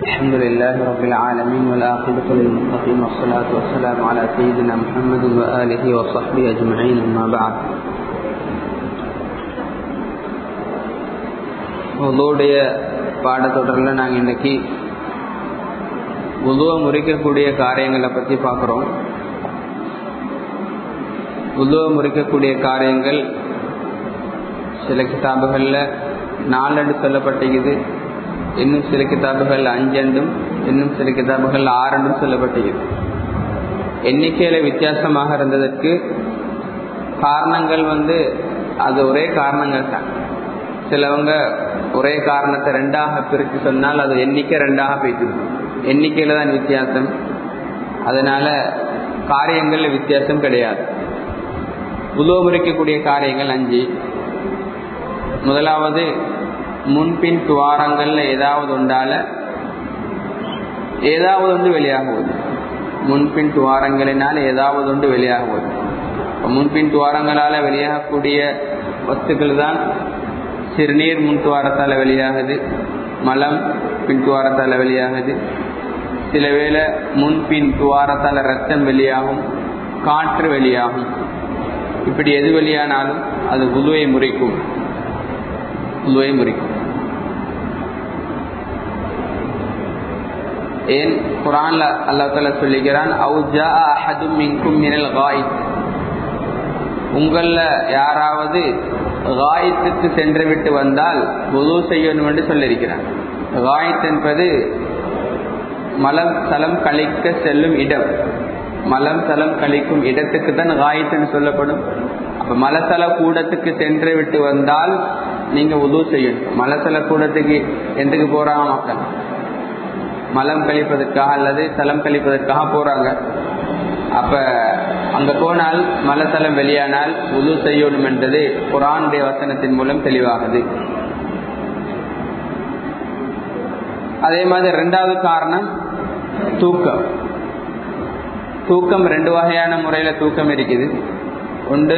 الحمد لله رب العالمين والعاقبة للمتقين والصلاة والسلام على سيدنا محمد وآله وصحبه أجمعين أما بعد உதவுடைய பாடத்தொடரில் நாங்கள் இன்னைக்கு உதுவை முறிக்கக்கூடிய காரியங்களை பற்றி பார்க்குறோம் உதுவை முறிக்கக்கூடிய காரியங்கள் சில கிதாபுகளில் நாலண்டு சொல்லப்பட்டிருக்குது இன்னும் சில கிதாபுகள் அஞ்சண்டும் இன்னும் சில கிதாபுகள் ஆறண்டும் சொல்லப்பட்டிருக்குது எண்ணிக்கையில் வித்தியாசமாக இருந்ததற்கு காரணங்கள் வந்து அது ஒரே காரணங்கள் தான் சிலவங்க ஒரே காரணத்தை ரெண்டாக பிரித்து சொன்னால் அது எண்ணிக்கை ரெண்டாக போயிட்டு எண்ணிக்கையில் தான் வித்தியாசம் அதனால காரியங்களில் வித்தியாசம் கிடையாது உதவமுறிக்கக்கூடிய காரியங்கள் அஞ்சு முதலாவது முன்பின் துவாரங்கள்ல ஏதாவது உண்டால ஏதாவது ஒன்று வெளியாகுவது முன்பின் துவாரங்களினால் ஏதாவது ஒன்று வெளியாகுவது முன்பின் துவாரங்களால வெளியாகக்கூடிய வஸ்துக்கள் தான் சிறுநீர் முன் துவாரத்தால் வெளியாகுது மலம் பின் துவாரத்தால் வெளியாகுது சில வேளை முன்பின் துவாரத்தால் ரத்தம் வெளியாகும் காற்று வெளியாகும் இப்படி எது வெளியானாலும் அது உதுவை முறைக்கும் உதுவை முறிக்கும் ஏன் குரான்ல அல்லா தலா சொல்லிக்கிறான் உங்கள யாராவது காயத்துக்கு சென்று விட்டு வந்தால் உது செய்யணும் என்று சொல்லியிருக்கிறான் காயத் என்பது மலம் தலம் கழிக்க செல்லும் இடம் மலம் தலம் கழிக்கும் இடத்துக்கு தான் காயத்துன்னு சொல்லப்படும் அப்ப மலத்தல கூடத்துக்கு சென்று விட்டு வந்தால் நீங்க உதவு செய்யணும் மலத்தல கூடத்துக்கு எதுக்கு போறாங்க மக்கள் மலம் கழிப்பதற்காக அல்லது தலம் கழிப்பதற்காக போறாங்க அப்ப அங்க போனால் மலத்தலம் வெளியானால் உது செய்யணும் என்றது குரானுடைய வசனத்தின் மூலம் தெளிவாகுது அதே மாதிரி ரெண்டாவது காரணம் தூக்கம் தூக்கம் ரெண்டு வகையான முறையில தூக்கம் இருக்குது ஒன்று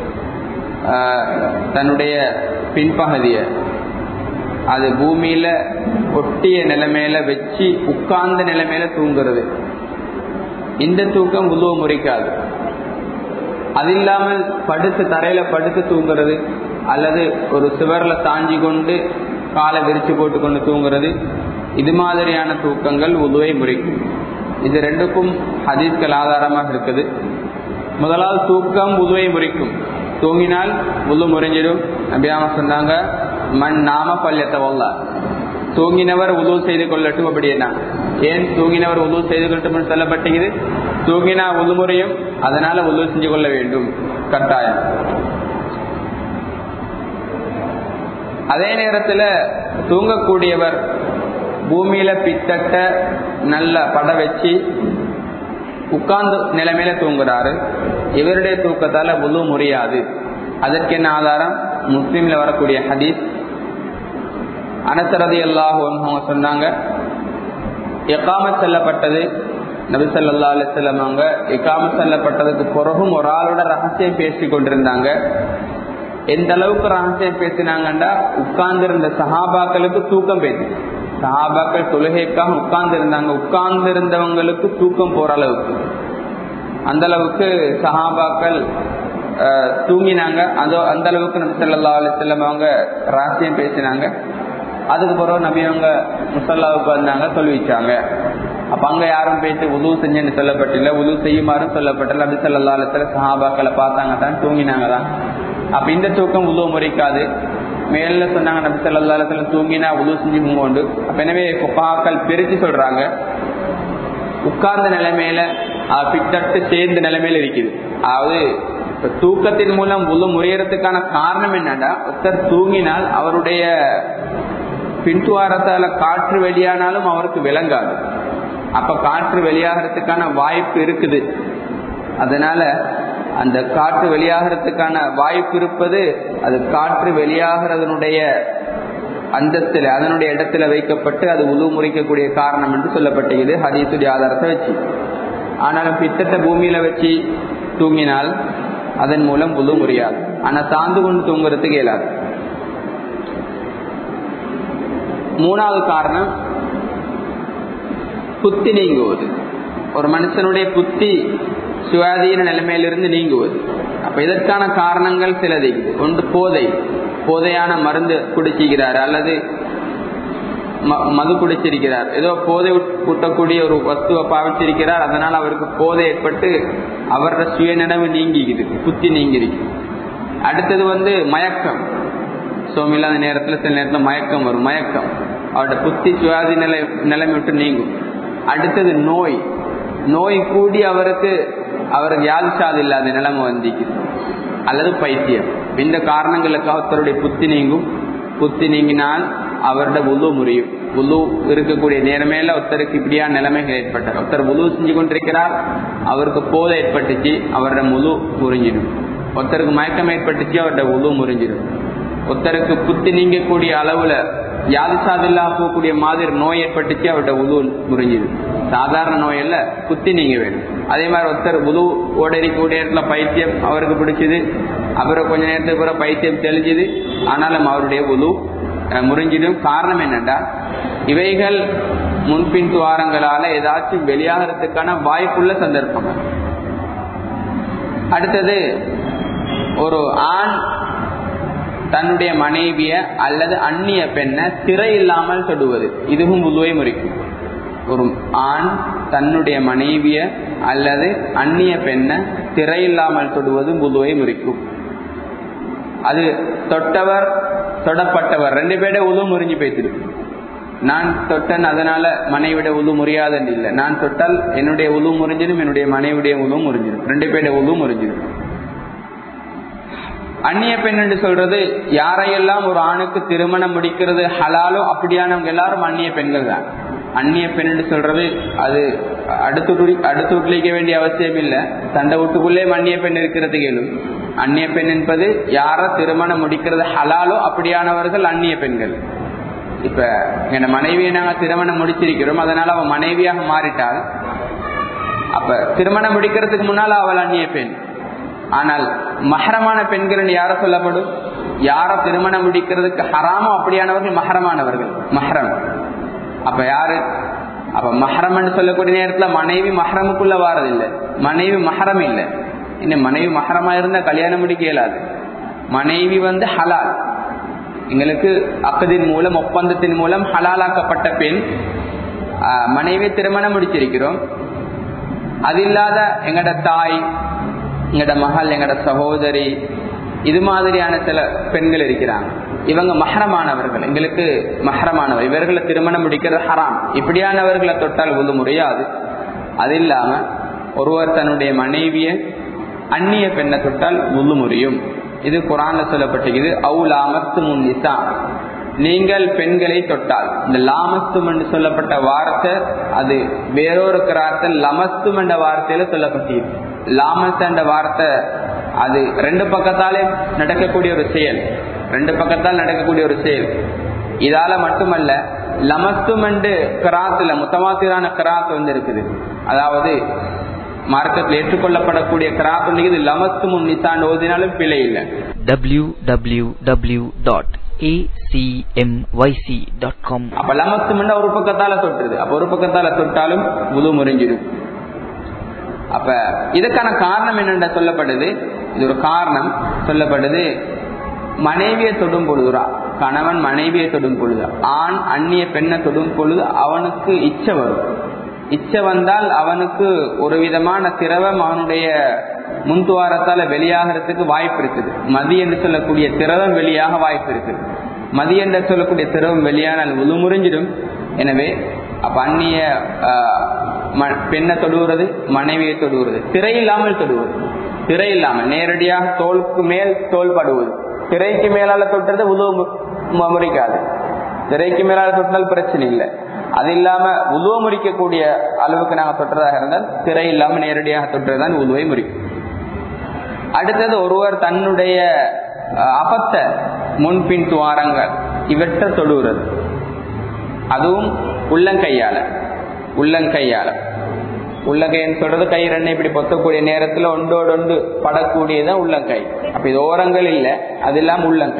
தன்னுடைய பின்பகுதிய அது பூமியில ஒட்டிய நிலைமையில வச்சு உட்கார்ந்த நிலைமையில தூங்குறது இந்த தூக்கம் உதவ முறிக்காது அது இல்லாமல் படுத்து தரையில படுத்து தூங்குறது அல்லது ஒரு சுவர்ல தாஞ்சி கொண்டு காலை விரிச்சு போட்டு கொண்டு தூங்குறது இது மாதிரியான தூக்கங்கள் உதுவை முறிக்கும் இது ரெண்டுக்கும் ஹதீஸ்கள் ஆதாரமாக இருக்குது முதலாவது தூக்கம் உதுவை முறிக்கும் தூங்கினால் உது முறிஞ்சிடும் நபியாம சொன்னாங்க மண் நாம பல்யத்தை வல்லா தூங்கினவர் உதவு செய்து கொள்ளட்டும் அப்படின்னா ஏன் தூங்கினவர் உதவு செய்து கொள்ளட்டும் சொல்லப்பட்டது தூங்கினா உதுமுறையும் அதனால உதவு செஞ்சு கொள்ள வேண்டும் கட்டாயம் அதே நேரத்துல தூங்கக்கூடியவர் பூமியில பித்தட்ட நல்ல பட வச்சு உட்கார்ந்து நிலைமையில தூங்குறாரு இவருடைய தூக்கத்தால உது முறியாது அதற்கு என்ன ஆதாரம் முஸ்லீம்ல வரக்கூடிய ஹதீஸ் அனசரதி அல்லாஹ் சொன்னாங்க எக்காமத் செல்லப்பட்டது நபிசல்லா அலிசல்லம் அவங்க எக்காமத் செல்லப்பட்டதுக்கு பிறகும் ஒரு ஆளோட ரகசியம் பேசி கொண்டிருந்தாங்க எந்த அளவுக்கு ரகசியம் பேசினாங்கண்டா உட்கார்ந்து இருந்த சஹாபாக்களுக்கு தூக்கம் பேசி சஹாபாக்கள் தொழுகைக்காக உட்கார்ந்து இருந்தாங்க உட்கார்ந்து இருந்தவங்களுக்கு தூக்கம் போற அளவுக்கு அந்த அளவுக்கு சஹாபாக்கள் தூங்கினாங்க அதோ அந்த அளவுக்கு நபி சொல்லா அலிசல்லம் அவங்க ரகசியம் பேசினாங்க அதுக்கு பிறகு நபி அவங்க முசல்லாவுக்கு வந்தாங்க சொல்லிச்சாங்க அப்ப அங்க யாரும் போயிட்டு உதவு செஞ்சேன்னு சொல்லப்பட்டில்ல உதவு செய்யுமாறும் சொல்லப்பட்டல நபி சொல்லா அலிசல்ல சஹாபாக்களை பார்த்தாங்க தான் தூங்கினாங்க தான் அப்ப இந்த தூக்கம் உதவு முறைக்காது மேல சொன்னாங்க நபி சொல்லா அலிசல்ல தூங்கினா உதவு செஞ்சு கொண்டு அப்ப எனவே பாக்கள் பிரிச்சு சொல்றாங்க உட்கார்ந்த நிலைமையில பித்தட்டு சேர்ந்த நிலைமையில இருக்குது அதாவது தூக்கத்தின் மூலம் உள்ள முறையறதுக்கான காரணம் என்னன்னா ஒருத்தர் தூங்கினால் அவருடைய பின்துவாரத்தால காற்று வெளியானாலும் அவருக்கு விளங்காது அப்ப காற்று வெளியாகிறதுக்கான வாய்ப்பு இருக்குது அதனால அந்த காற்று வெளியாகிறதுக்கான வாய்ப்பு இருப்பது அது காற்று வெளியாகிறதனுடைய அந்தஸ்தில் அதனுடைய இடத்துல வைக்கப்பட்டு அது உழு முறிக்கக்கூடிய காரணம் என்று சொல்லப்பட்டது ஹதீசுடைய ஆதாரத்தை வச்சு ஆனாலும் பித்தத்தை பூமியில வச்சு தூங்கினால் அதன் மூலம் உழு முறியாது ஆனா சார்ந்து கொண்டு தூங்குறதுக்கு இயலாது மூணாவது காரணம் புத்தி நீங்குவது ஒரு மனுஷனுடைய புத்தி சுவாதீன நிலைமையிலிருந்து நீங்குவது அப்ப இதற்கான காரணங்கள் சிலது ஒன்று போதை போதையான மருந்து குடிச்சிக்கிறார் அல்லது மது குடிச்சிருக்கிறார் ஏதோ போதை ஊட்டக்கூடிய ஒரு வஸ்துவை பாவிச்சிருக்கிறார் அதனால் அவருக்கு போதை ஏற்பட்டு அவரோட சுயநினைவு நீங்கிக்குது புத்தி நீங்கிருக்கு அடுத்தது வந்து மயக்கம் சோமில்லாத நேரத்தில் சில நேரத்தில் மயக்கம் வரும் மயக்கம் அவரோட புத்தி சுயாதி நிலை நிலைமை விட்டு நீங்கும் அடுத்தது நோய் நோய் கூடி அவருக்கு அவருக்கு யாழ்சாது இல்லாத நிலைமை வந்திக்குது அல்லது பைத்தியம் இந்த காரணங்களுக்கு ஒருத்தருடைய புத்தி நீங்கும் புத்தி நீங்கினால் அவரோட உழு முறியும் உழு இருக்கக்கூடிய நேரமேல ஒருத்தருக்கு இப்படியான நிலைமைகள் ஏற்பட்டார் ஒருத்தர் உழு செஞ்சு கொண்டிருக்கிறார் அவருக்கு போதை ஏற்பட்டுச்சு அவரோட முழு முறிஞ்சிடும் ஒருத்தருக்கு மயக்கம் ஏற்பட்டுச்சு அவரோட உழு முறிஞ்சிடும் ஒருத்தருக்கு புத்தி நீங்கக்கூடிய அளவுல யாதிசாதில்லா போகக்கூடிய மாதிரி நோய் ஏற்பட்டுச்சு அவரோட உழு முறிஞ்சிடும் சாதாரண நோய் அல்ல புத்தி நீங்க வேணும் அதே மாதிரி ஒருத்தர் உழு ஓட இருக்கக்கூடிய இடத்துல பைத்தியம் அவருக்கு பிடிச்சது அப்புறம் கொஞ்ச நேரத்துக்கு பிறகு பைத்தியம் தெளிஞ்சுது ஆனாலும் அவருடைய உழு முறிஞ்சிடும் காரணம் என்னண்டா இவைகள் முன்பின் துவாரங்களால ஏதாச்சும் வெளியாகிறதுக்கான வாய்ப்புள்ள சந்தர்ப்பங்கள் அடுத்தது ஒரு ஆண் தன்னுடைய மனைவிய அல்லது அந்நிய பெண்ணை திரை இல்லாமல் தொடுவது இதுவும் உதுவை முறிக்கும் ஒரு ஆண் தன்னுடைய மனைவிய அல்லது அந்நிய பெண்ணை திரை இல்லாமல் தொடுவது புதுவை முறிக்கும் அது தொட்டவர் தொடப்பட்டவர் ரெண்டு பேருடைய உது முறிஞ்சு போய்த்திரு நான் தொட்டன் அதனால மனைவிட உது முறியாதுன்னு இல்லை நான் தொட்டால் என்னுடைய உது முறிஞ்சிடும் என்னுடைய மனைவிடைய உது முறிஞ்சிடும் ரெண்டு பேருடைய உது முறிஞ்சிடும் அந்நிய பெண் என்று சொல்றது யாரையெல்லாம் ஒரு ஆணுக்கு திருமணம் முடிக்கிறது ஹலாலோ அப்படியானவங்க எல்லாரும் அந்நிய பெண்கள் தான் அந்நிய பெண் என்று சொல்றது அது அடுத்து அடுத்து விட்டுலிக்க வேண்டிய அவசியம் இல்லை தண்டை வீட்டுக்குள்ளே அந்நிய பெண் இருக்கிறது கேளும் அந்நிய பெண் என்பது யார திருமணம் முடிக்கிறது ஹலாலோ அப்படியானவர்கள் அந்நிய பெண்கள் இப்ப எங்க மனைவியை நாங்க திருமணம் முடிச்சிருக்கிறோம் அதனால அவன் மனைவியாக மாறிட்டால் அப்ப திருமணம் முடிக்கிறதுக்கு முன்னால அவள் அந்நிய பெண் ஆனால் மஹரமான பெண்கள் யார சொல்லப்படும் யார திருமணம் முடிக்கிறதுக்கு ஹராமோ அப்படியானவர்கள் மஹரமானவர்கள் மஹரம் அப்ப யாரு அப்ப மஹரம்னு சொல்லக்கூடிய நேரத்துல மனைவி மஹரமுக்குள்ள வாரதில்லை மனைவி மஹரம் இல்லை இன்னும் மனைவி மஹரமா இருந்தா கல்யாணம் முடிக்க இயலாது மனைவி வந்து ஹலால் எங்களுக்கு அக்கதின் மூலம் ஒப்பந்தத்தின் மூலம் ஹலாலாக்கப்பட்ட பெண் மனைவி திருமணம் முடிச்சிருக்கிறோம் அது இல்லாத எங்கட தாய் எங்கட மகள் எங்கட சகோதரி இது மாதிரியான சில பெண்கள் இருக்கிறாங்க இவங்க மஹரமானவர்கள் எங்களுக்கு மஹரமானவர் இவர்களை திருமணம் முடிக்கிறது ஹராம் இப்படியானவர்களை தொட்டால் ஒது முடியாது அது இல்லாம ஒருவர் தன்னுடைய மனைவிய அந்நிய பெண்ணை தொட்டால் உது முறியும் இது குரான்ல சொல்லப்பட்டிருக்குது அவு லாமஸ்து முன் நிசா நீங்கள் பெண்களை தொட்டால் இந்த லாமஸ்தும் என்று சொல்லப்பட்ட வார்த்தை அது வேறொரு கிரார்த்தல் லமஸ்தும் என்ற வார்த்தையில சொல்லப்பட்டிருக்கு லாமஸ் என்ற வார்த்தை அது ரெண்டு பக்கத்தாலே நடக்கக்கூடிய ஒரு செயல் ரெண்டு பக்கத்தால் நடக்கக்கூடிய ஒரு செயல் இதால மட்டுமல்ல லமஸ்தும் என்று கிராத்துல முத்தமாத்திரான கிராத் வந்து இருக்குது அதாவது மார்க்கத்தில் ஏற்றுக்கொள்ளப்படக்கூடிய கிராத் வந்து இது லமஸ்து முன் நிசாண்டு ஓதினாலும் பிழை இல்லை www.acmyc.com அப்ப லமஸ்தும் ஒரு பக்கத்தால தொட்டுருது அப்ப ஒரு பக்கத்தால தொட்டாலும் முழு முறிஞ்சிடும் அப்ப இதுக்கான காரணம் என்னென்ற சொல்லப்படுது இது ஒரு காரணம் சொல்லப்படுது மனைவியை தொடும் பொழுதுரா கணவன் மனைவியை தொடும் பொழுது ஆண் அந்நிய பெண்ணை தொடும் பொழுது அவனுக்கு இச்சை வரும் இச்சை வந்தால் அவனுக்கு ஒரு விதமான திரவம் அவனுடைய முன்துவாரத்தால வெளியாகிறதுக்கு வாய்ப்பு இருக்குது மதி என்று சொல்லக்கூடிய திரவம் வெளியாக வாய்ப்பு இருக்குது மதி என்று சொல்லக்கூடிய திரவம் வெளியானால் முறிஞ்சிடும் எனவே அப்ப அந்நிய பெண்ணை தொடுகிறது மனைவியை தொடுகிறது திரை இல்லாமல் தொடுவது திரை இல்லாமல் நேரடியாக தோலுக்கு மேல் தோல் படுவது திரைக்கு மேலால தொட்டுறது உதவு முறிக்காது திரைக்கு மேலால தொட்டால் பிரச்சனை இல்லை அது இல்லாம உதுவ முறிக்கக்கூடிய அளவுக்கு நாங்க தொட்டதாக இருந்தால் திரை இல்லாம நேரடியாக தொட்டுறதுதான் உதுவை முறிக்கும் அடுத்தது ஒருவர் தன்னுடைய அபத்த முன்பின் துவாரங்கள் இவற்றை தொடுகிறது அதுவும் உள்ளங்கையால உள்ளங்கையால உள்ளங்கைன்னு சொல்றது கை ரெண்டு இப்படி பொத்தக்கூடிய நேரத்துல ஒன்றோடு ஒன்று படக்கூடியதான் உள்ளங்கை அப்ப இது ஓரங்கள் இல்லை அது இல்லாம உள்ளங்கை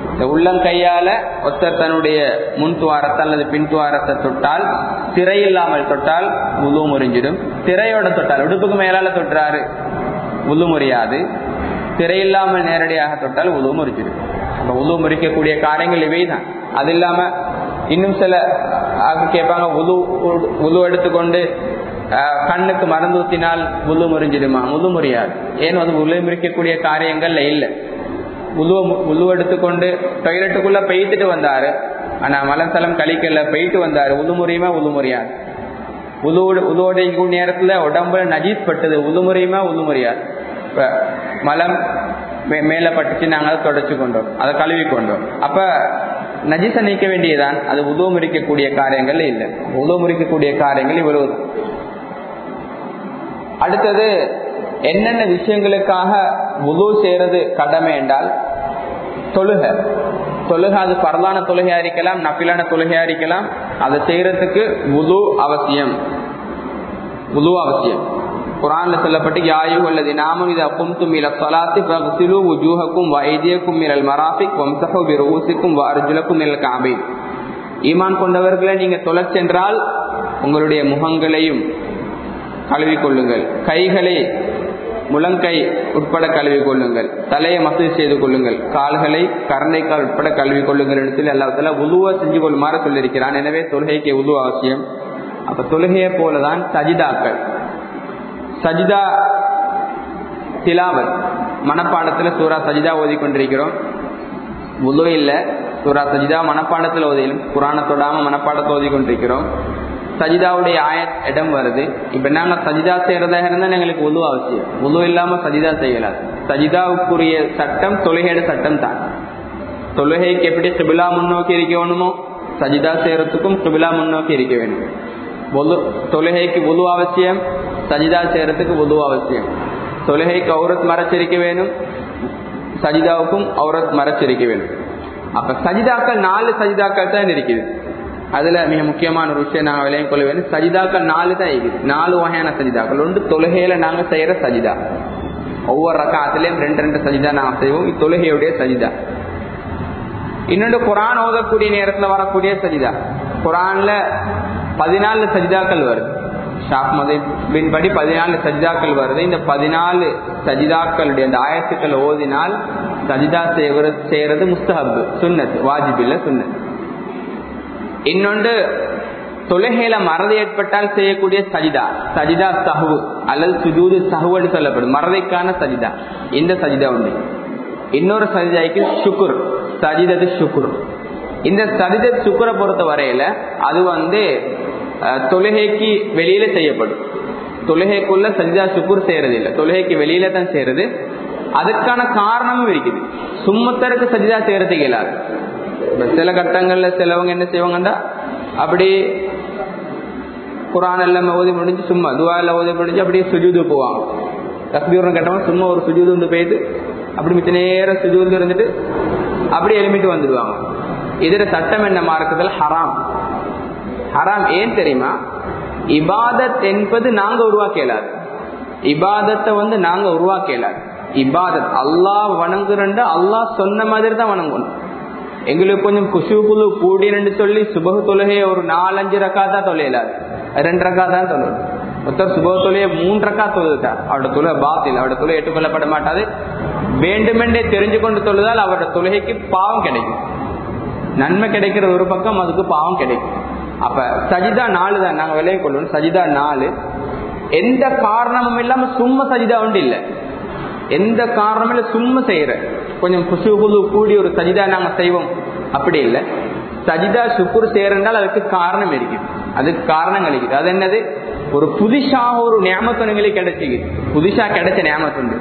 இந்த உள்ளங்கையால ஒருத்தர் தன்னுடைய முன் துவாரத்தை அல்லது பின் துவாரத்தை தொட்டால் திரை இல்லாமல் தொட்டால் உது முறிஞ்சிடும் திரையோட தொட்டால் உடுப்புக்கு மேலால தொட்டுறாரு உது முறியாது திரை இல்லாமல் நேரடியாக தொட்டால் உது முறிஞ்சிடும் அப்ப உது முறிக்கக்கூடிய காரியங்கள் இவை தான் அது இல்லாம இன்னும் சில கேட்பாங்க உது உது எடுத்துக்கொண்டு கண்ணுக்கு மருந்து ஊத்தினால் உது முறிஞ்சிடுமா உது முறியாது ஏன் அது உது முறிக்கக்கூடிய காரியங்கள்ல இல்லை உழுவ உழுவ எடுத்துக்கொண்டு டொய்லெட்டுக்குள்ள பெய்த்துட்டு வந்தாரு ஆனா மலத்தலம் கழிக்கல போயிட்டு வந்தாரு உதுமுறையுமா உதுமுறையாது உது உதோடைய நேரத்துல உடம்புல நஜீஸ் பட்டது உதுமுறையுமா உதுமுறையாது இப்ப மலம் மேல பட்டுச்சு நாங்க அதை தொடச்சு கொண்டோம் அதை கழுவி கொண்டோம் அப்ப நஜீச நீக்க வேண்டியதான் அது உதவு முறிக்கக்கூடிய காரியங்கள் இல்லை உதவு முறிக்கக்கூடிய காரியங்கள் இவ்வளவு அடுத்தது என்னென்ன விஷயங்களுக்காக உது செய்யறது கடமை என்றால் தொழுக தொழுக அது பரலான தொழுகையா இருக்கலாம் நப்பிலான தொழுகையா இருக்கலாம் அதை செய்யறதுக்கு உது அவசியம் உது அவசியம் குரான்ல சொல்லப்பட்டு யாயு அல்லது நாமும் இதை கும்தும் இல சொலாத்தி பகுசிலு உஜூஹக்கும் வைத்தியக்கும் மிரல் மராஃபிக் வம்சஹு பிரூசிக்கும் அர்ஜுலக்கும் மிரல் காபை ஈமான் கொண்டவர்களை நீங்க தொலை சென்றால் உங்களுடைய முகங்களையும் கழுவி கொள்ளுங்கள் கைகளை முழங்கை உட்பட கழுவி கொள்ளுங்கள் தலையை மசூதி செய்து கொள்ளுங்கள் கால்களை கரண்டைக்கால் உட்பட கழுவி கொள்ளுங்கள் இடத்தில் எல்லாத்துல உதுவ செஞ்சு கொள்ளுமாறு சொல்லியிருக்கிறான் எனவே தொழுகைக்கு உது அவசியம் அப்ப தொழுகையை போலதான் சஜிதாக்கள் சஜிதா திலாவத் மனப்பாடத்துல சூரா சஜிதா ஓதி கொண்டிருக்கிறோம் உது இல்ல சூரா சஜிதா மனப்பாடத்துல ஓதிலும் குரான தொடாம மனப்பாடத்தை ஓதி கொண்டிருக்கிறோம் சஜிதாவுடைய ஆய இடம் வருது இப்ப நாங்க சஜிதா செய்யறதாக இருந்தா எங்களுக்கு உது அவசியம் உது இல்லாம சஜிதா செய்யலாது சஜிதாவுக்குரிய சட்டம் தொழுகையோட சட்டம் தான் தொழுகைக்கு எப்படி சிபிலா முன்னோக்கி இருக்கணுமோ சஜிதா செய்யறதுக்கும் சிபிலா முன்னோக்கி இருக்க வேண்டும் பொது தொழுகைக்கு உது அவசியம் சஜிதா செய்யறதுக்கு உது அவசியம் தொழுகைக்கு ஔரத் மறைச்சிருக்க வேணும் சஜிதாவுக்கும் ஔரத் மறைச்சிருக்க வேணும் அப்ப சஜிதாக்கள் நாலு சஜிதாக்கள் தான் இருக்குது அதுல மிக முக்கியமான ஒரு விஷயம் நாங்க விளையம் கொள்ள வேண்டும் சஜிதாக்கள் நாலு தான் இருக்குது நாலு வகையான சஜிதாக்கள் ஒன்று தொழுகையில நாங்க செய்யற சஜிதா ஒவ்வொரு ரக்காத்திலையும் ரெண்டு ரெண்டு சஜிதா நாங்க செய்வோம் தொழுகையுடைய சஜிதா இன்னொன்று குரான் ஓதக்கூடிய நேரத்துல வரக்கூடிய சஜிதா குரான்ல பதினாலு சஜிதாக்கள் வருது ஷாப் மதிப்பின் படி பதினாலு சஜிதாக்கள் வருது இந்த பதினாலு சஜிதாக்களுடைய அந்த ஆயத்துக்கள் ஓதினால் சஜிதா செய்வது செய்யறது முஸ்தஹப் சுன்னத் வாஜிபில்ல சுன்னத் இன்னொன்று தொழுகையில மறதி ஏற்பட்டால் செய்யக்கூடிய சஜிதா சஜிதா சஹு அல்லது சுஜூது சஹுன்னு சொல்லப்படும் மறதிக்கான சஜிதா இந்த சஜிதா உண்டு இன்னொரு சஜிதாய்க்கு சுக்குர் சஜிதத்து சுக்குர் இந்த சஜிதத் சுக்குரை பொறுத்த வரையில அது வந்து தொழுகைக்கு வெளியில செய்யப்படும் தொழுகைக்குள்ள சஜிதா சுக்குர் செய்யறது இல்லை தொழுகைக்கு வெளியில தான் செய்யறது அதுக்கான காரணமும் இருக்குது சும்மத்தருக்கு சஜிதா செய்யறதுக்கு இயலாது சில கட்டங்கள்ல சிலவங்க என்ன செய்வாங்கண்டா அப்படி குரான் எல்லாம் ஓதி முடிஞ்சு சும்மா துவா எல்லாம் ஓதி முடிஞ்சு அப்படியே சுஜூது போவாங்க தஸ்பீரம் கட்டமா சும்மா ஒரு சுஜூது வந்து போயிட்டு அப்படி மிச்ச நேரம் சுஜூது இருந்துட்டு அப்படி எலுமிட்டு வந்துடுவாங்க இதுல சட்டம் என்ன மார்க்கத்தில் ஹராம் ஹராம் ஏன் தெரியுமா இபாதத் என்பது நாங்க உருவாக்கலாது இபாதத்தை வந்து நாங்க உருவாக்கலாது இபாதத் அல்லாஹ் வணங்குறண்டு அல்லாஹ் சொன்ன மாதிரி தான் வணங்கணும் எங்களுக்கு கொஞ்சம் குசு குழு கூடினு சொல்லி சுபக தொழுகையை ஒரு நாலஞ்சு ரக்கா தான் தொலையலாது ரெண்டு ரக்கா தான் தொழுது ஒருத்தர் சுபக தொலைய மூன்று ரக்கா தொழுதுட்டார் அவரோட தொழுகை பாத்தில் அவரோட தொலை ஏற்றுக்கொள்ளப்பட மாட்டாது வேண்டுமென்றே தெரிஞ்சு கொண்டு தொழுதால் அவரோட தொழுகைக்கு பாவம் கிடைக்கும் நன்மை கிடைக்கிற ஒரு பக்கம் அதுக்கு பாவம் கிடைக்கும் அப்ப சஜிதா நாலு தான் நாங்க விலையை கொள்ளணும் சஜிதா நாலு எந்த காரணமும் இல்லாம சும்மா சஜிதா உண்டு இல்லை எந்த காரணமும் இல்லை சும்மா செய்யற கொஞ்சம் குசு குழு கூடி ஒரு சஜிதா நாங்க செய்வோம் அப்படி இல்லை சஜிதா சுக்குர் செய்யறதால் அதுக்கு காரணம் இருக்குது அதுக்கு காரணங்கள் இருக்குது அது என்னது ஒரு புதுசாக ஒரு ஞாபகங்களுக்கு கிடைச்சிக்குது புதுசா கிடைச்ச ஞாபகத்துண்டு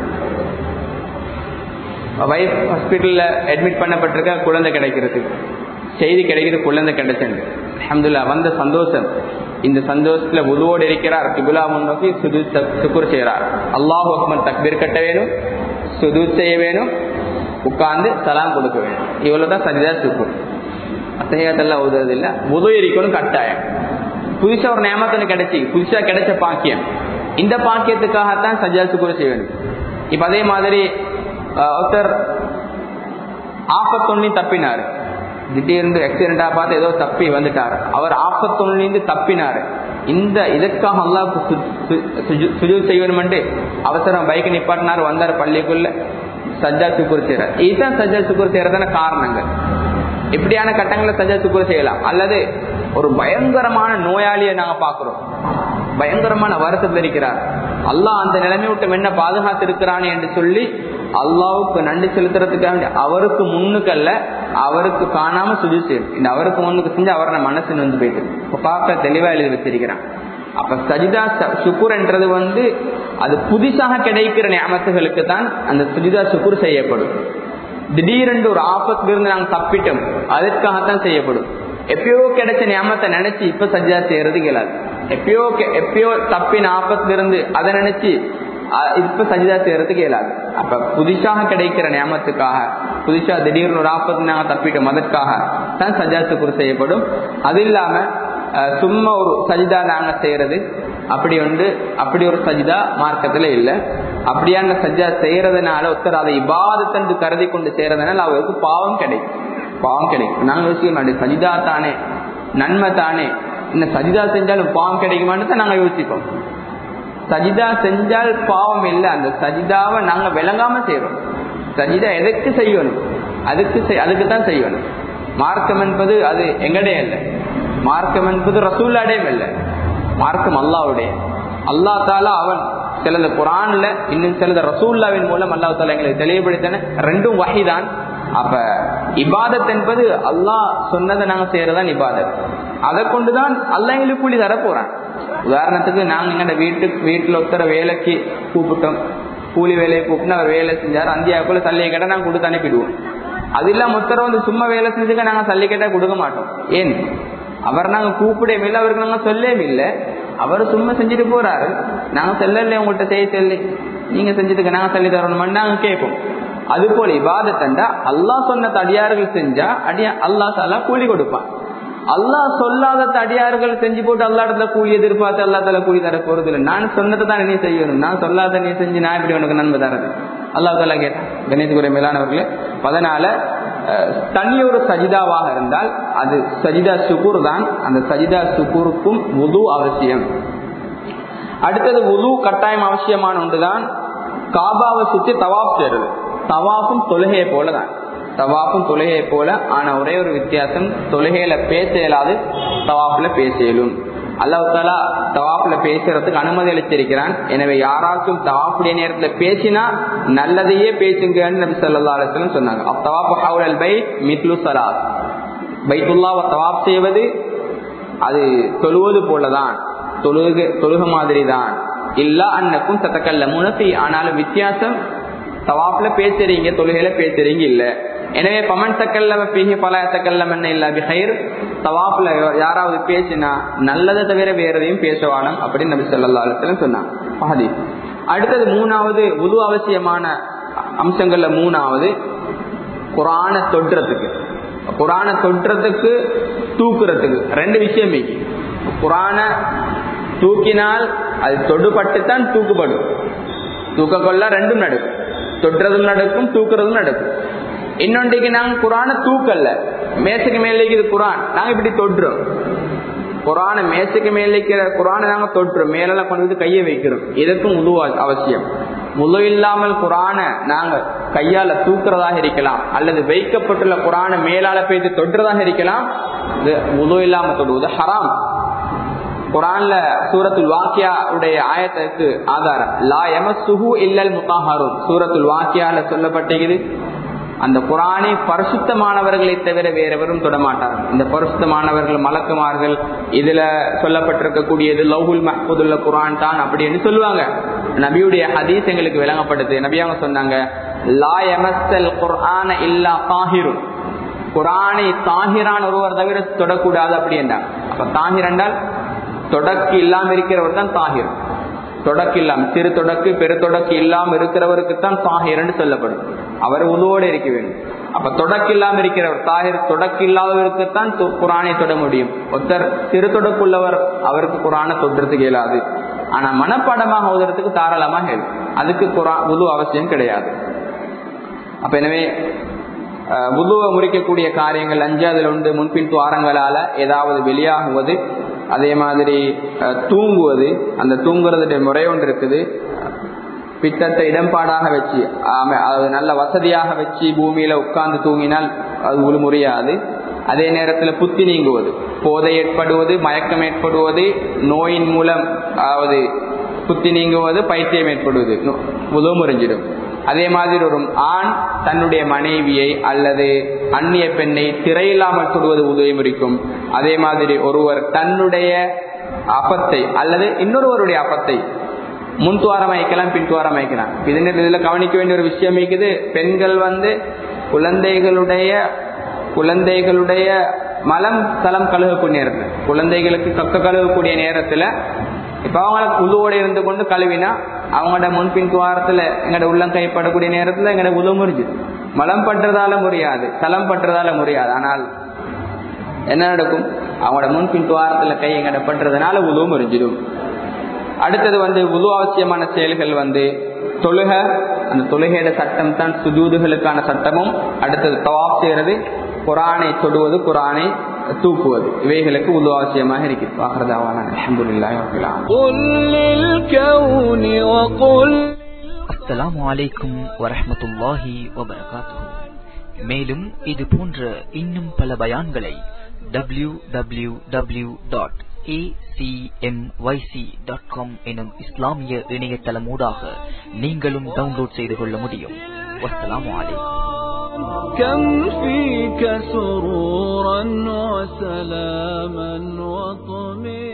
வைஃப் ஹாஸ்பிட்டல்ல அட்மிட் பண்ணப்பட்டிருக்க குழந்தை கிடைக்கிறதுக்கு செய்தி கிடைக்கிறது குழந்தை கிடைச்சது அஹமதுல்லா வந்த சந்தோஷம் இந்த சந்தோஷத்துல உதுவோடு இருக்கிறார் கிபுலா முன்னோக்கி சுது சுக்குர் செய்யறார் அல்லாஹு அக்மன் தக்பீர் கட்ட வேணும் சுது செய்ய வேணும் உட்கார்ந்து சலாம் கொடுக்க வேணும் இவ்வளவுதான் சரிதா சுக்குர் அத்தகையத்தெல்லாம் உதவுறது இல்ல உதவு இருக்கணும் கட்டாயம் புதுசா ஒரு நேமத்தனை கிடைச்சி புதுசா கிடைச்ச பாக்கியம் இந்த பாக்கியத்துக்காகத்தான் சஜா சுக்குர் செய்ய வேணும் இப்ப அதே மாதிரி ஒருத்தர் ஆப்பத்தொன்னையும் தப்பினாரு திடீர்னு ஆக்சிடென்டா பார்த்து ஏதோ தப்பி வந்துட்டாரு அவர் ஆப்பத்தொன்னிலிருந்து தப்பினாரு இந்த இதற்காக அல்லாவுக்கு சுஜூத் செய்யணும் அவசரம் பைக் நிப்பாட்டினார் வந்தார் பள்ளிக்குள்ள சஜ்ஜா சுக்குர் செய்யறார் இதுதான் சஜ்ஜா சுக்குர் செய்யறதான காரணங்கள் இப்படியான கட்டங்களை சஜ்ஜா சுக்குர் செய்யலாம் அல்லது ஒரு பயங்கரமான நோயாளியை நாங்க பாக்குறோம் பயங்கரமான வருத்தத்தில் இருக்கிறார் அல்லாஹ் அந்த நிலைமை விட்டு என்ன பாதுகாத்து இருக்கிறானே என்று சொல்லி அல்லாவுக்கு நன்றி செலுத்துறதுக்காக அவருக்கு முன்னுக்கல்ல அவருக்கு காணாம சுஜி செய்யும் இந்த அவருக்கு முன்னுக்கு செஞ்சு அவரை மனசு வந்து போயிட்டு இப்ப பார்க்க தெளிவா எழுதி வச்சிருக்கிறான் அப்ப சஜிதா சுக்குர் என்றது வந்து அது புதுசாக கிடைக்கிற ஞாபகத்துகளுக்கு தான் அந்த சுஜிதா சுக்குர் செய்யப்படும் திடீரென்று ஒரு ஆபத்துல இருந்து நாங்க தப்பிட்டோம் அதற்காகத்தான் செய்யப்படும் எப்பயோ கிடைச்ச ஞாபகத்தை நினைச்சு இப்ப சஜ்ஜா செய்யறது கேளாது எப்பயோ எப்பயோ தப்பின ஆபத்துல இருந்து அதை நினைச்சு இப்ப சஜிதா செய்யறதுக்கு இயலாது அப்ப புதுசாக கிடைக்கிற நியமத்துக்காக புதுசா திடீர்னு ஒரு ஆபத்து நாங்க தப்பிட்டோம் அதற்காக தான் சஜா சுக்குர் செய்யப்படும் அது இல்லாம சும்மா ஒரு சஜிதா நாங்க செய்யறது அப்படி ஒன்று அப்படி ஒரு சஜிதா மார்க்கத்துல இல்ல அப்படியான சஜ்ஜா செய்யறதுனால ஒருத்தர் அதை இபாதத்தன்று கருதி கொண்டு செய்யறதுனால அவருக்கு பாவம் கிடைக்கும் பாவம் கிடைக்கும் நாங்க யோசிக்க மாட்டோம் சஜிதா தானே நன்மை தானே இந்த சஜிதா செஞ்சாலும் பாவம் கிடைக்குமான்னு தான் நாங்க யோசிப்போம் சஜிதா செஞ்சால் பாவம் இல்லை அந்த சஜிதாவை நாங்க விளங்காம செய்யறோம் சஜிதா எதற்கு செய்யணும் அதுக்கு அதுக்கு தான் செய்யணும் மார்க்கம் என்பது அது எங்கடைய இல்லை மார்க்கம் என்பது ரசூல்லாடையும் இல்லை மார்க்கம் அல்லாவுடைய அல்லா தாலா அவன் சிலது குரான்ல இன்னும் சிலது ரசூல்லாவின் மூலம் அல்லா தாலா எங்களுக்கு தெளிவுபடுத்தின ரெண்டும் வகைதான் அப்ப இபாதத் என்பது அல்லாஹ் சொன்னதை நாங்க செய்யறதான் இபாதத் அதை கொண்டுதான் அல்லா எங்களுக்கு கூலி தர போறான் உதாரணத்துக்கு நாங்க எங்க வீட்டுக்கு வீட்டுல ஒருத்தர வேலைக்கு கூப்பிட்டோம் கூலி வேலையை கூப்பிட்டு அவர் வேலை செஞ்சார் அந்தியாவுக்குள்ள தள்ளியை கேட்டா நாங்க கொடுத்து அனுப்பிடுவோம் அது இல்லாம ஒருத்தர வந்து சும்மா வேலை செஞ்சுக்க நாங்க தள்ளி கேட்டா கொடுக்க மாட்டோம் ஏன் அவர் நாங்க கூப்பிடவே இல்லை அவருக்கு நாங்க சொல்லவே இல்லை அவர் சும்மா செஞ்சுட்டு போறாரு நாங்க செல்லல உங்கள்கிட்ட செய்ய சொல்லி நீங்க செஞ்சதுக்கு நாங்க சொல்லி தரணுமான்னு நாங்க கேட்போம் அது போல இபாதத்தண்டா அல்லாஹ் சொன்ன அடியார்கள் செஞ்சா அடியா அல்லாஹ் தாலா கூலி கொடுப்பான் அல்லாஹ் சொல்லாத அடியார்கள் செஞ்சு போட்டு அல்லா இடத்துல கூலி எதிர்பார்த்து அல்லா தலா கூலி தர போறது இல்லை நான் சொன்னதை தான் நீ செய்யணும் நான் சொல்லாத நீ செஞ்சு நான் எப்படி உனக்கு நன்மை தரது அல்லா தலா கேட்டேன் கணேசகுரை மேலானவர்களே அதனால தனி ஒரு சஜிதாவாக இருந்தால் அது சஜிதா சுகூர் தான் அந்த சஜிதா சுகூருக்கும் உது அவசியம் அடுத்தது உது கட்டாயம் அவசியமான ஒன்றுதான் காபாவை சுற்றி தவாப் செய்யறது தவாப்பும் தொழுகையை போலதான் தவாப்பும் தொழுகையை போல ஆனா ஒரே ஒரு வித்தியாசம் தொழுகையில பேச இயலாது தவாப்புல பேச இயலும் அல்லாஹ் தாலா தவாப்புல பேசுறதுக்கு அனுமதி அளித்திருக்கிறான் எனவே யாராச்சும் தவாப்புடைய நேரத்துல பேசினா நல்லதையே பேசுங்கன்னு நபி சொல்லா அலிஸ்லம் சொன்னாங்க அத்தவாப்பு ஹவுல் பை மித்லு சலாத் பைத்துல்லாவை தவாப் செய்வது அது தொழுவது போலதான் தொழுக தொழுக மாதிரி தான் இல்லா அன்னக்கும் சத்தக்கல்ல முனத்தி ஆனாலும் வித்தியாசம் தவாப்ல பேசுறீங்க தொழுகையில பேசுறீங்க இல்ல எனவே பமன் தக்கல்லம பீகி பல தக்கல்லம் என்ன இல்ல பிஹைர் தவாப்ல யாராவது பேசினா நல்லதை தவிர வேற எதையும் பேசவானம் அப்படின்னு நபி சொல்லா அலுவலம் சொன்னாங்க பாதி அடுத்தது மூணாவது உது அவசியமான அம்சங்கள்ல மூணாவது குரான தொடுறதுக்கு குரான தொடுறதுக்கு தூக்குறதுக்கு ரெண்டு விஷயம் குரான தூக்கினால் அது தொடுபட்டுத்தான் தூக்குப்படும் தூக்க கொள்ள ரெண்டும் நடக்கும் தொட்டுறதும் நடக்கும் தூக்குறதும் நடக்கும் இன்னொன்றைக்கு நாங்க குரான தூக்கல்ல மேசைக்கு மேலே இது குரான் நாங்க இப்படி தொட்டுறோம் குரான மேசைக்கு மேலே இருக்கிற குரானை நாங்க தொட்டுறோம் மேல கொண்டு வந்து கையை வைக்கிறோம் இதற்கும் முழு அவசியம் முழு இல்லாமல் குரான நாங்க கையால தூக்குறதாக இருக்கலாம் அல்லது வைக்கப்பட்டுள்ள குரான மேலால போயிட்டு தொட்டுறதாக இருக்கலாம் இது முழு இல்லாம தொடுவது ஹராம் குரான்ல சூரத்துல் வாக்கியா உடைய ஆயத்துக்கு ஆதாரம் லா எமசுஹு இல்லல் முத்தாஹரும் சூரத்துல் வாக்கியால சொல்லப்பட்டிருக்குது அந்த குரானை பரிசுத்தமானவர்களை தவிர வேறவரும் தொடமாட்டார்கள் இந்த பரிசுத்தமானவர்கள் மலக்குமார்கள் இதுல சொல்லப்பட்டிருக்கக்கூடியது லவ்ஹுல் மஹ்புதுல்ல குரான் தான் அப்படின்னு சொல்லுவாங்க நபியுடைய ஹதீஸ் எங்களுக்கு விளங்கப்படுது நபியாங்க சொன்னாங்க லா எமஸ்தல் குர்ஆன இல்லா தாஹிரும் குரானை தாஹிரான் ஒருவர் தவிர தொடக்கூடாது அப்படி என்றாங்க அப்ப தாஹிர் என்றால் தொடக்கு இல்லாம இருக்கிறவர் தான் தாகிர் தொடக்கு இல்லாம சிறு தொடக்கு பெரு தொடக்கு இல்லாம இருக்கிறவருக்கு தான் தாகிர்னு சொல்லப்படும் அவர் உதவோடு இருக்க வேண்டும் அப்ப தொடக்கு இல்லாம இருக்கிறவர் தாகிர் தொடக்கு இல்லாதவருக்கு தான் குரானை தொட முடியும் ஒருத்தர் சிறு தொடக்குள்ளவர் அவருக்கு குரானை தொடுறதுக்கு இயலாது ஆனா மனப்பாடமாக ஓதுறதுக்கு தாராளமாக அதுக்கு குரா உது அவசியம் கிடையாது அப்ப எனவே புதுவை முறிக்கக்கூடிய காரியங்கள் அஞ்சாவதுல உண்டு முன்பின் துவாரங்களால ஏதாவது வெளியாகுவது அதே மாதிரி தூங்குவது அந்த தூங்குறதுடைய முறை ஒன்று இருக்குது பித்தத்தை இடம்பாடாக வச்சு அது நல்ல வசதியாக வச்சு பூமியில உட்கார்ந்து தூங்கினால் அது ஒரு முறையாது அதே நேரத்தில் புத்தி நீங்குவது போதை ஏற்படுவது மயக்கம் ஏற்படுவது நோயின் மூலம் அதாவது புத்தி நீங்குவது பைத்தியம் ஏற்படுவது உதவு முறிஞ்சிடும் அதே மாதிரி ஒரு ஆண் தன்னுடைய மனைவியை அல்லது அந்நிய பெண்ணை திரையில்லாமல் தொடுவது உதவி முறிக்கும் அதே மாதிரி ஒருவர் தன்னுடைய அப்பத்தை அல்லது இன்னொருவருடைய அப்பத்தை முன் துவாரம் வைக்கலாம் பின் துவாரம் வைக்கலாம் இது இதுல கவனிக்க வேண்டிய ஒரு விஷயம் இருக்குது பெண்கள் வந்து குழந்தைகளுடைய குழந்தைகளுடைய மலம் தலம் கழுகக்கூடிய நேரத்தில் குழந்தைகளுக்கு கக்க கழுகக்கூடிய நேரத்துல இப்ப அவங்களுக்கு உதுவோட இருந்து கொண்டு கழுவினா அவங்களோட முன்பின் துவாரத்துல எங்களோட உள்ளம் கைப்படக்கூடிய நேரத்துல எங்களோட உதவு முறிஞ்சிடும் மலம் பற்றதால முடியாது தலம் பற்றதால முடியாது ஆனால் என்ன நடக்கும் அவங்களோட முன்பின் துவாரத்துல கை எங்கட பண்றதுனால உதவு முறிஞ்சிடும் அடுத்தது வந்து உது அவசியமான செயல்கள் வந்து தொழுக அந்த தொழுகையோட சட்டம் தான் சுஜூதுகளுக்கான சட்டமும் அடுத்தது தவாப் செய்யறது குரானை தொடுவது குரானை தூக்குவது இவைகளுக்கு உது அவசியமாக இருக்கிறது வாக்குறதாவான அஸ்ஸலாமு அலைக்கும் வரஹமத்துல்லாஹி வபரகாத்துஹு மேலும் இது போன்ற இன்னும் பல பயான்களை W W W dot acmyc.com எனும் இஸ்லாமிய இணையதளமூடாக நீங்களும் டவுன்லோட் செய்து கொள்ள முடியும் வஸ்ஸலாமு அலைக்கும் كم فيك سرورا وسلاما وطمئنا